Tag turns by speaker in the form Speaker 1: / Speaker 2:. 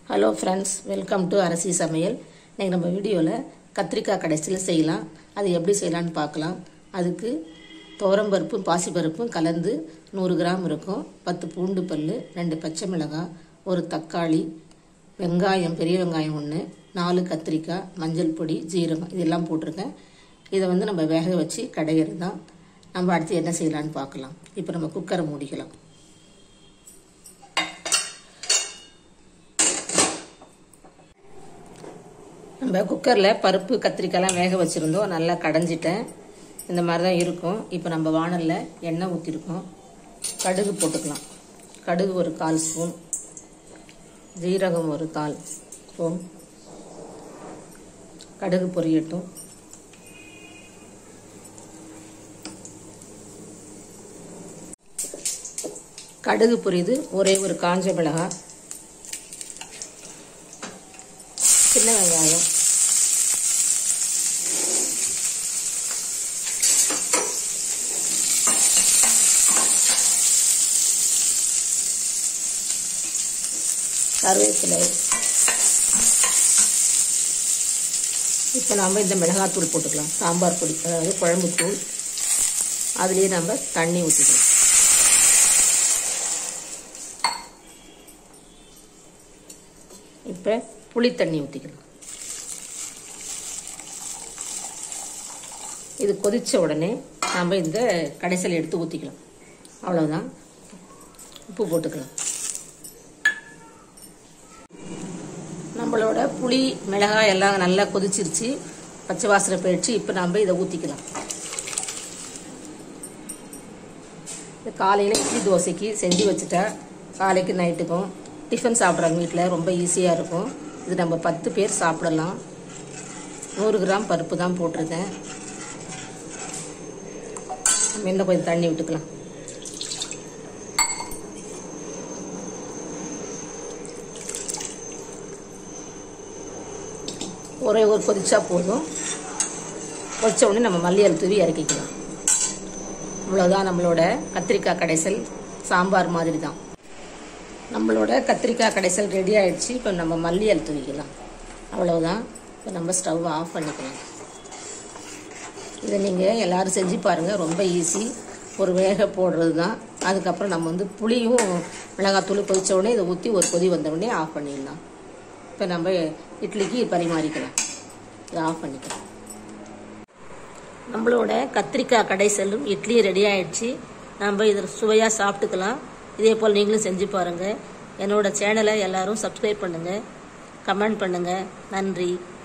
Speaker 1: hello friends welcome to Arasi Samayal இன்னைக்கு நம்ம வீடியோவில் கத்திரிக்காய் கடைசியில் செய்யலாம் அது எப்படி செய்யலான்னு பார்க்கலாம் அதுக்கு துவரம்பருப்பும் பாசிப்பருப்பும் கலந்து நூறு கிராம் இருக்கும் பத்து பூண்டு பல் ரெண்டு பச்சை மிளகாய் ஒரு தக்காளி வெங்காயம் பெரிய வெங்காயம் ஒன்று நாலு கத்திரிக்காய் மஞ்சள் பொடி ஜீரகம் இதெல்லாம் போட்டிருக்கேன் இதை வந்து நம்ம வேக வச்சு கடையிறது தான் நம்ம அடுத்து என்ன செய்யலான்னு பார்க்கலாம் இப்போ நம்ம குக்கரை மூடிக்கலாம் நம்ம குக்கரில் பருப்பு கத்திரிக்காய்லாம் வேக வச்சுருந்தோம் நல்லா கடைஞ்சிட்டேன் இந்த மாதிரி தான் இருக்கும் இப்போ நம்ம வானலில் எண்ணெய் ஊற்றிருக்கோம் கடுகு போட்டுக்கலாம் கடுகு ஒரு கால் ஸ்பூன் ஜீரகம் ஒரு கால் ஸ்பூன் கடுகு பொரியட்டும் கடுகு பொரியுது ஒரே ஒரு காஞ்ச மிளகாய் சின்ன வெங்காயம் கருவேப்பிலை இப்போ நாம் இந்த மிளகாத்தூள் போட்டுக்கலாம் சாம்பார் பொடி அதாவது குழம்பு தூள் அதுலேயே நம்ம தண்ணி ஊற்றிக்கலாம் இப்போ புளி தண்ணி ஊற்றிக்கலாம் இது கொதித்த உடனே நம்ம இந்த கடைசியில் எடுத்து ஊற்றிக்கலாம் அவ்வளோதான் உப்பு போட்டுக்கலாம் நம்மளோட புளி மிளகாய் எல்லாம் நல்லா கொதிச்சிருச்சு பச்சை வாசனை போயிடுச்சு இப்போ நம்ம இதை ஊற்றிக்கலாம் காலையில் இட்லி தோசைக்கு செஞ்சு வச்சுட்டா காலைக்கு நைட்டுக்கும் டிஃபன் சாப்பிட்றாங்க வீட்டில் ரொம்ப ஈஸியாக இருக்கும் இது நம்ம பத்து பேர் சாப்பிடலாம் நூறு கிராம் பருப்பு தான் போட்டிருக்கேன் இன்னும் கொஞ்சம் தண்ணி விட்டுக்கலாம் ஒரே ஒரு கொதிச்சா போதும் கொதிச்ச உடனே நம்ம மல்லியல் தூவி இறக்கிக்கலாம் இவ்வளோதான் நம்மளோட கத்திரிக்காய் கடைசல் சாம்பார் மாதிரி தான் நம்மளோட கத்திரிக்காய் கடைசல் ரெடி ஆயிடுச்சு இப்போ நம்ம மல்லியல் தூவிக்கலாம் அவ்வளோதான் இப்போ நம்ம ஸ்டவ் ஆஃப் பண்ணிக்கலாம் இதை நீங்கள் எல்லோரும் செஞ்சு பாருங்கள் ரொம்ப ஈஸி ஒரு வேக போடுறது தான் அதுக்கப்புறம் நம்ம வந்து புளியும் மிளகாத்தூள் கொதித்த உடனே இதை ஊற்றி ஒரு கொதி வந்த உடனே ஆஃப் பண்ணிடலாம் இப்போ நம்ம இட்லிக்கு பரிமாறிக்கலாம் இதை ஆஃப் பண்ணிக்கலாம் நம்மளோட கத்திரிக்காய் கடைசலும் இட்லி ரெடி ஆயிடுச்சு நம்ம இதில் சுவையாக சாப்பிட்டுக்கலாம் இதே போல் நீங்களும் செஞ்சு பாருங்கள் என்னோட சேனலை எல்லாரும் சப்ஸ்கிரைப் பண்ணுங்கள் கமெண்ட் பண்ணுங்கள் நன்றி